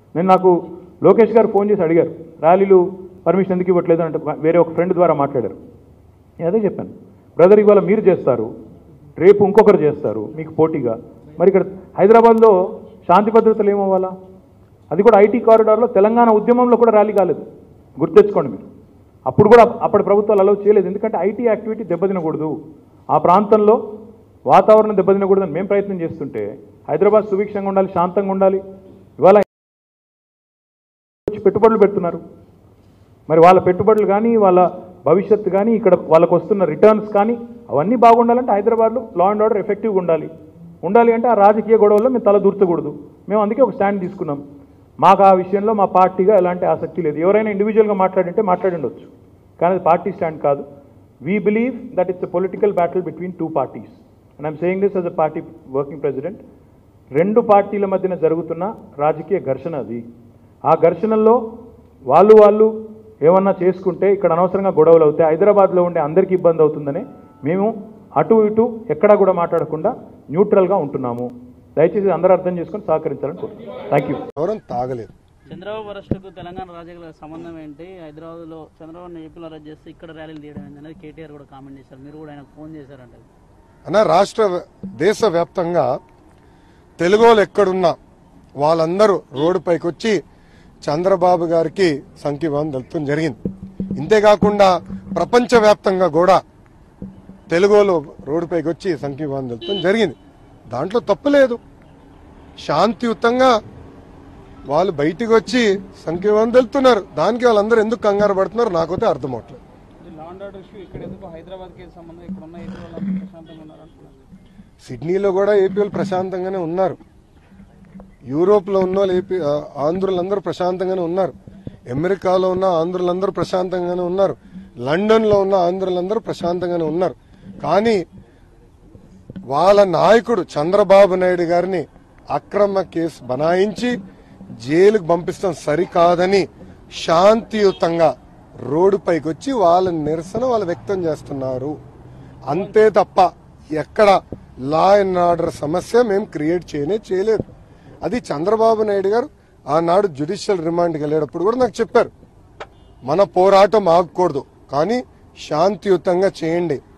నేను నాకు లోకేష్ గారు ఫోన్ చేసి అడిగారు ర్యాలీలు పర్మిషన్ ఎందుకు ఇవ్వట్లేదు అంటే వేరే ఒక ఫ్రెండ్ ద్వారా మాట్లాడారు నేను అదే చెప్పాను బ్రదర్ ఇవాళ మీరు చేస్తారు రేపు ఇంకొకరు చేస్తారు మీకు పోటీగా మరి ఇక్కడ హైదరాబాద్లో శాంతి భద్రతలు ఏమవ్వాలా అది కూడా ఐటీ కారిడార్లో తెలంగాణ ఉద్యమంలో కూడా ర్యాలీ కాలేదు గుర్తెచ్చుకోండి మీరు అప్పుడు కూడా అప్పటి ప్రభుత్వాలు అలౌ చేయలేదు ఎందుకంటే ఐటీ యాక్టివిటీ దెబ్బతినకూడదు ఆ ప్రాంతంలో వాతావరణం దెబ్బతినకూడదని మేము ప్రయత్నం చేస్తుంటే హైదరాబాద్ సుభిక్షంగా ఉండాలి శాంతంగా ఉండాలి ఇవాళ వచ్చి పెట్టుబడులు పెడుతున్నారు మరి వాళ్ళ పెట్టుబడులు కానీ వాళ్ళ భవిష్యత్తు కానీ ఇక్కడ వాళ్ళకు వస్తున్న రిటర్న్స్ కానీ అవన్నీ బాగుండాలంటే హైదరాబాద్లో లా అండ్ ఆర్డర్ ఎఫెక్టివ్గా ఉండాలి ఉండాలి అంటే ఆ రాజకీయ గొడవల్లో మేము తల దూర్చకూడదు మేము అందుకే ఒక స్టాండ్ తీసుకున్నాం మాకు ఆ విషయంలో మా పార్టీగా ఎలాంటి ఆసక్తి లేదు ఎవరైనా ఇండివిజువల్గా మాట్లాడింటే మాట్లాడిండొచ్చు కానీ అది పార్టీ స్టాండ్ కాదు we believe that it's a political battle between two parties and I'm saying this as a party working president రెండు పార్టీల మధ్యన జరుగుతున్న రాజకీయ ఘర్షణ అది ఆ ఘర్షణల్లో వాళ్ళు వాళ్ళు ఏమన్నా చేసుకుంటే ఇక్కడ అనవసరంగా గొడవలు అవుతాయి హైదరాబాద్లో ఉండే అందరికీ ఇబ్బంది అవుతుందని మేము అటు ఇటు ఎక్కడా కూడా మాట్లాడకుండా న్యూట్రల్గా ఉంటున్నాము దయచేసి అందరూ అర్థం చేసుకొని సహకరించాలని కోరుతున్నాను థ్యాంక్ యూ ఎవరం తాగలేదు చంద్రబాబు అరెస్టుకు తెలంగాణ రాజకీయాల సంబంధం ఏంటి హైదరాబాద్లో చంద్రబాబు ఏపీలో అరెస్ట్ చేస్తే ఇక్కడ ర్యాలీలు తీయడం ఏంటి అనేది కేటీఆర్ కూడా కామెంట్ చేశారు మీరు కూడా ఆయనకు ఫోన్ చేశారంట అన్న రాష్ట్ర దేశ వ్యాప్తంగా తెలుగు వాళ్ళు ఎక్కడున్నా వాళ్ళందరూ రోడ్డుపైకి వచ్చి చంద్రబాబు గారికి సంఖ్యభావం తెలుపడం జరిగింది ఇంతేకాకుండా ప్రపంచవ్యాప్తంగా కూడా తెలుగు వాళ్ళు రోడ్డుపైకి వచ్చి సంఖ్యభావం తెలుపడం జరిగింది దాంట్లో తప్పు లేదు శాంతియుతంగా వాళ్ళు బయటికి వచ్చి సంఖ్యభావం తెలుపుతున్నారు దానికి వాళ్ళందరూ ఎందుకు కంగారు పడుతున్నారు నాకైతే అర్థం అవట్లేదు లా అండ్ ఆర్డర్ ఇష్యూ ఇక్కడ ఎందుకు హైదరాబాద్ కి సంబంధం ఇక్కడ ఉన్న ఏపీ వాళ్ళు ప్రశాంతంగా ఉన్నారు అంటున్నారు సిడ్నీలో కూడా ఏపీ వాళ్ళు ప్రశాంతంగానే ఉన్నారు యూరోప్లో ఉన్న వాళ్ళు ఏపీ ఆ, ఆంధ్రులందరూ ప్రశాంతంగానే ఉన్నారు అమెరికాలో ఉన్న ఆంధ్రులందరూ ప్రశాంతంగానే ఉన్నారు లండన్లో ఉన్న ఆంధ్రులందరూ ప్రశాంతంగానే ఉన్నారు కానీ వాళ్ళ నాయకుడు చంద్రబాబు నాయుడు గారిని అక్రమ కేసు బనాయించి జైలుకు పంపిస్తాం సరికాదని శాంతియుతంగా రోడ్డుపైకి వచ్చి వాళ్ళ నిరసన వాళ్ళు వ్యక్తం చేస్తున్నారు అంతే తప్ప ఎక్కడ లా అండ్ ఆర్డర్ సమస్య మేము క్రియేట్ చేయనే చేయలేదు అది చంద్రబాబు నాయుడు గారు ఆనాడు జ్యుడిషియల్ రిమాండ్కి వెళ్ళేటప్పుడు కూడా నాకు చెప్పారు మన పోరాటం ఆగకూడదు కానీ శాంతియుతంగా చేయండి